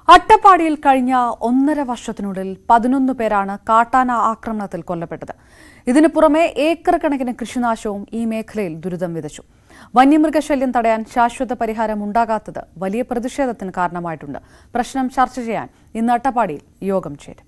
അട്ടപ്പാടിയിൽ കഴിഞ്ഞ ഒന്നര വർഷത്തിനുള്ളിൽ പതിനൊന്ന് പേരാണ് കാട്ടാന ആക്രമണത്തിൽ കൊല്ലപ്പെട്ടത് ഇതിനു പുറമെ ഏക്കർ കണക്കിന് കൃഷിനാശവും ഈ മേഖലയിൽ ദുരിതം വിതച്ചു വന്യമൃഗശല്യം തടയാൻ ശാശ്വത പരിഹാരം ഉണ്ടാകാത്തത് വലിയ പ്രതിഷേധത്തിന് കാരണമായിട്ടുണ്ട് പ്രശ്നം ചർച്ച ചെയ്യാൻ ഇന്ന് അട്ടപ്പാടിയിൽ യോഗം ചേരും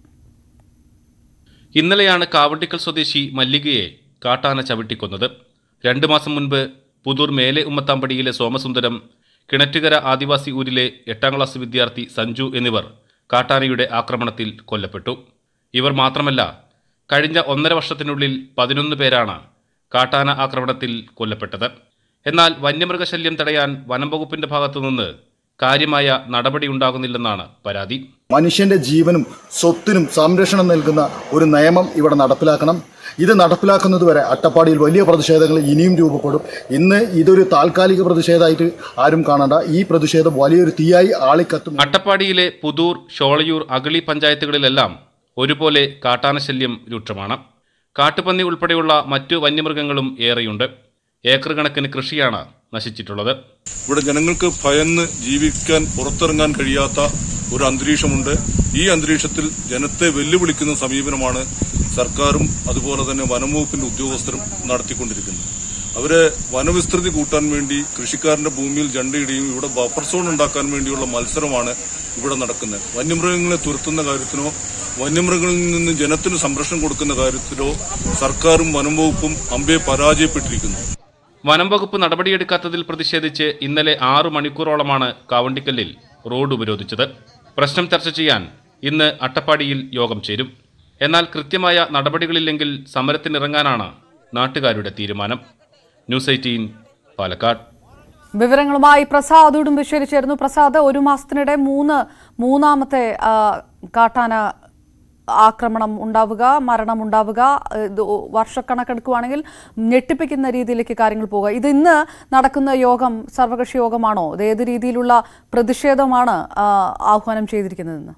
ഇന്നലെയാണ് കാവട്ടിക്കൽ സ്വദേശി മല്ലികയെ കാട്ടാന ചവിട്ടിക്കൊന്നത് രണ്ടു മാസം മുൻപ് പുതൂർ മേലെ ഉമ്മത്താമ്പടിയിലെ സോമസുന്ദരം കിണറ്റുകര ആദിവാസി ഊരിലെ എട്ടാം ക്ലാസ് വിദ്യാർത്ഥി സഞ്ജു എന്നിവർ കാട്ടാനയുടെ ആക്രമണത്തിൽ കൊല്ലപ്പെട്ടു ഇവർ മാത്രമല്ല കഴിഞ്ഞ ഒന്നര വർഷത്തിനുള്ളിൽ പതിനൊന്ന് പേരാണ് കാട്ടാന ആക്രമണത്തിൽ കൊല്ലപ്പെട്ടത് എന്നാൽ വന്യമൃഗശല്യം തടയാൻ വനം വകുപ്പിന്റെ ഭാഗത്തുനിന്ന് കാര്യമായ നടപടിയുണ്ടാകുന്നില്ലെന്നാണ് പരാതി മനുഷ്യന്റെ ജീവനും സ്വത്തിനും സംരക്ഷണം നൽകുന്ന ഒരു നിയമം ഇവിടെ നടപ്പിലാക്കണം ഇത് നടപ്പിലാക്കുന്നത് വരെ അട്ടപ്പാടിയിൽ വലിയ പ്രതിഷേധങ്ങൾ ഇനിയും രൂപപ്പെടും ഇന്ന് ഇതൊരു താൽക്കാലിക പ്രതിഷേധമായിട്ട് ആരും കാണണ്ട ഈ പ്രതിഷേധം വലിയൊരു തീയായി ആളിക്കത്തും അട്ടപ്പാടിയിലെ പുതൂർ ഷോളയൂർ അഗളി പഞ്ചായത്തുകളിലെല്ലാം ഒരുപോലെ കാട്ടാനശല്യം രൂക്ഷമാണ് കാട്ടുപന്നി ഉൾപ്പെടെയുള്ള മറ്റു വന്യമൃഗങ്ങളും ഏറെയുണ്ട് ഏക്കർ കണക്കിന് കൃഷിയാണ് നശിച്ചിട്ടുള്ളത് ഇവിടെ ജനങ്ങൾക്ക് ഭയന്ന് ജീവിക്കാൻ പുറത്തിറങ്ങാൻ കഴിയാത്ത ഒരു അന്തരീക്ഷമുണ്ട് ഈ അന്തരീക്ഷത്തിൽ ജനത്തെ വെല്ലുവിളിക്കുന്ന സമീപനമാണ് സർക്കാരും അതുപോലെ തന്നെ വനംവകുപ്പിന്റെ ഉദ്യോഗസ്ഥരും നടത്തിക്കൊണ്ടിരിക്കുന്നത് അവരെ വനവിസ്തൃതി കൂട്ടാൻ വേണ്ടി കൃഷിക്കാരന്റെ ഭൂമിയിൽ ജണ്ടയിടുകയും ഇവിടെ ബഫർ സോൺ ഉണ്ടാക്കാൻ വേണ്ടിയുള്ള മത്സരമാണ് ഇവിടെ നടക്കുന്നത് വന്യമൃഗങ്ങളെ തുരത്തുന്ന കാര്യത്തിനോ വന്യമൃഗങ്ങളിൽ നിന്ന് ജനത്തിന് സംരക്ഷണം കൊടുക്കുന്ന കാര്യത്തിലോ സർക്കാരും വനംവകുപ്പും അമ്പെ പരാജയപ്പെട്ടിരിക്കുന്നു വനം വകുപ്പ് നടപടിയെടുക്കാത്തതിൽ പ്രതിഷേധിച്ച് ഇന്നലെ ആറു മണിക്കൂറോളമാണ് കാവണ്ടിക്കല്ലിൽ റോഡ് ഉപരോധിച്ചത് പ്രശ്നം ചർച്ച ചെയ്യാൻ ഇന്ന് അട്ടപ്പാടിയിൽ യോഗം ചേരും എന്നാൽ കൃത്യമായ നടപടികളില്ലെങ്കിൽ സമരത്തിനിറങ്ങാനാണ് നാട്ടുകാരുടെ തീരുമാനം ന്യൂസ് എയ്റ്റീൻ പാലക്കാട് വിവരങ്ങളുമായി പ്രസാദ് ഉടുമ്പശ്ശേരി ചേർന്നു പ്രസാദ് ഒരു മാസത്തിനിടെ മൂന്ന് മൂന്നാമത്തെ ആ, കാട്ടാന ആക്രമണം ഉണ്ടാവുക മരണം ഉണ്ടാവുക ഇത് വർഷക്കണക്കെടുക്കുകയാണെങ്കിൽ ഞെട്ടിപ്പിക്കുന്ന രീതിയിലേക്ക് കാര്യങ്ങൾ പോവുക ഇത് ഇന്ന് നടക്കുന്ന യോഗം സർവകക്ഷി യോഗമാണോ ഇത് ഏത് രീതിയിലുള്ള പ്രതിഷേധമാണ് ആ, ആഹ്വാനം ചെയ്തിരിക്കുന്നതെന്ന്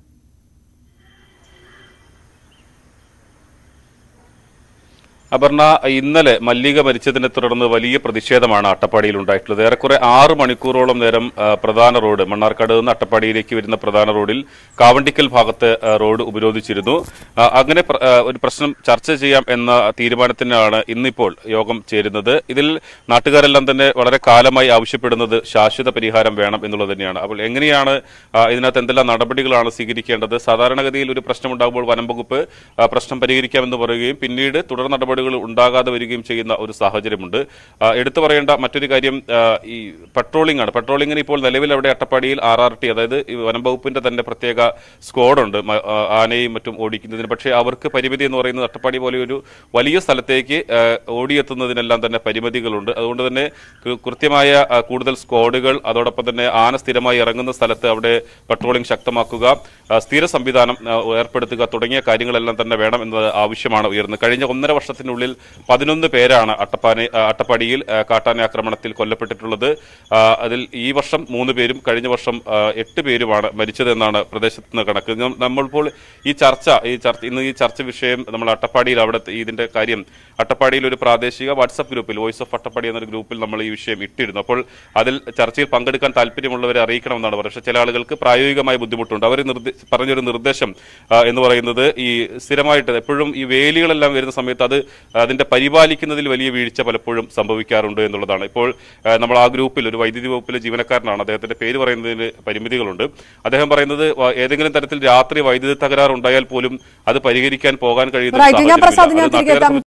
അപർണ ഇന്നലെ മല്ലിക മരിച്ചതിനെ തുടർന്ന് വലിയ പ്രതിഷേധമാണ് അട്ടപ്പാടിയിൽ ഉണ്ടായിട്ടുള്ളത് ഏറെക്കുറെ ആറ് മണിക്കൂറോളം നേരം ആ, പ്രധാന റോഡ് മണ്ണാർക്കാട് നിന്ന് അട്ടപ്പാടിയിലേക്ക് വരുന്ന പ്രധാന റോഡിൽ കാവണ്ടിക്കൽ ഭാഗത്ത് ആ, റോഡ് ഉപരോധിച്ചിരുന്നു ആ, അങ്ങനെ പ്ര- ആ, ഒരു പ്രശ്നം ചർച്ച ചെയ്യാം എന്ന തീരുമാനത്തിനാണ് ഇന്നിപ്പോൾ യോഗം ചേരുന്നത് ഇതിൽ നാട്ടുകാരെല്ലാം തന്നെ വളരെ കാലമായി ആവശ്യപ്പെടുന്നത് ശാശ്വത പരിഹാരം വേണം എന്നുള്ളത് തന്നെയാണ് അപ്പോൾ എങ്ങനെയാണ് ആ, ഇതിനകത്ത് എന്തെല്ലാം നടപടികളാണ് സ്വീകരിക്കേണ്ടത് സാധാരണഗതിയിൽ ഒരു പ്രശ്നം ഉണ്ടാകുമ്പോൾ വനം വകുപ്പ് ആ, പ്രശ്നം പരിഹരിക്കാമെന്ന് പറയുകയും പിന്നീട് തുടർ നടപടികൾ ഉണ്ടാകാതെ വരികയും ചെയ്യുന്ന ഒരു സാഹചര്യമുണ്ട് ആ, എടുത്തു പറയേണ്ട മറ്റൊരു കാര്യം ആ, ഈ പട്രോളിംഗ് ആണ് പട്രോളിംഗിന് ഇപ്പോൾ നിലവിൽ അവിടെ അട്ടപ്പാടിയിൽ ആർ ആർ ടി അതായത് ഈ വനം വകുപ്പിന്റെ തന്നെ പ്രത്യേക സ്ക്വാഡുണ്ട് മ- ആ, ആനയും മറ്റും ഓടിക്കുന്നതിന് പക്ഷേ അവർക്ക് പരിമിതി എന്ന് പറയുന്നത് അട്ടപ്പാടി പോലെ ഒരു വലിയ സ്ഥലത്തേക്ക് ആ, ഓടിയെത്തുന്നതിനെല്ലാം തന്നെ പരിമിതികളുണ്ട് അതുകൊണ്ട് തന്നെ കൃ- കൃത്യമായ ആ, കൂടുതൽ സ്ക്വാഡുകൾ അതോടൊപ്പം തന്നെ ആന സ്ഥിരമായി ഇറങ്ങുന്ന സ്ഥലത്ത് അവിടെ പട്രോളിംഗ് ശക്തമാക്കുക ആ, സ്ഥിര സംവിധാനം ആ, ഏർപ്പെടുത്തുക തുടങ്ങിയ കാര്യങ്ങളെല്ലാം തന്നെ വേണം എന്നത് ആവശ്യമാണ് ഉയർന്നത് കഴിഞ്ഞ ഒന്നര വർഷത്തിനുള്ളിൽ പതിനൊന്ന് പേരാണ് അട്ടപ്പാന ആ, അട്ടപ്പാടിയിൽ ആ, കാട്ടാന ആക്രമണത്തിൽ കൊല്ലപ്പെട്ടിട്ടുള്ളത് ആ, അതിൽ ഈ വർഷം മൂന്ന് പേരും കഴിഞ്ഞ വർഷം ആ, എട്ട് പേരുമാണ് മരിച്ചതെന്നാണ് പ്രദേശത്ത് നിന്ന് കണക്ക് നം- നമ്മളിപ്പോൾ ഈ ചർച്ച ഈ ചർച്ച ഇന്ന് ഈ ചർച്ച വിഷയം നമ്മൾ അട്ടപ്പാടിയിൽ അവിടെ ഇതിന്റെ കാര്യം അട്ടപ്പാടിയിൽ ഒരു പ്രാദേശിക വാട്സപ്പ് ഗ്രൂപ്പിൽ വോയിസ് ഓഫ് അട്ടപ്പാടി എന്നൊരു ഗ്രൂപ്പിൽ നമ്മൾ ഈ വിഷയം ഇട്ടിരുന്നു അപ്പോൾ അതിൽ ചർച്ചയിൽ പങ്കെടുക്കാൻ താല്പര്യമുള്ളവരെ അറിയിക്കണമെന്നാണ് പറയുന്നത് പക്ഷേ ചില ആളുകൾക്ക് പ്രായോഗികമായ ബുദ്ധിമുട്ടുണ്ട് അവർ നിർദ്ദേ- പറഞ്ഞൊരു നിർദ്ദേശം ആ, എന്ന് പറയുന്നത് ഈ സ്ഥിരമായിട്ട് എപ്പോഴും ഈ വേലികളെല്ലാം വരുന്ന സമയത്ത് അത് അതിന്റെ പരിപാലിക്കുന്നതിൽ വലിയ വീഴ്ച പലപ്പോഴും സംഭവിക്കാറുണ്ട് എന്നുള്ളതാണ് ഇപ്പോൾ ആ, നമ്മൾ ആ ഗ്രൂപ്പിൽ ഒരു വൈദ്യുതി വകുപ്പിലെ ജീവനക്കാരനാണ് അദ്ദേഹത്തിന്റെ പേര് പറയുന്നതിന് പരിമിതികളുണ്ട് അദ്ദേഹം പറയുന്നത് വ- ഏതെങ്കിലും തരത്തിൽ രാത്രി വൈദ്യുതി തകരാർ ഉണ്ടായാൽ പോലും അത് പരിഹരിക്കാൻ പോകാൻ കഴിയുന്ന ഒരു റൈറ്റ് ഞാൻ സാഹചര്യമില്ല. പ്രസാദ് ഞാൻ അത് തിരികെ നാട്ടുകാരെ എത്താം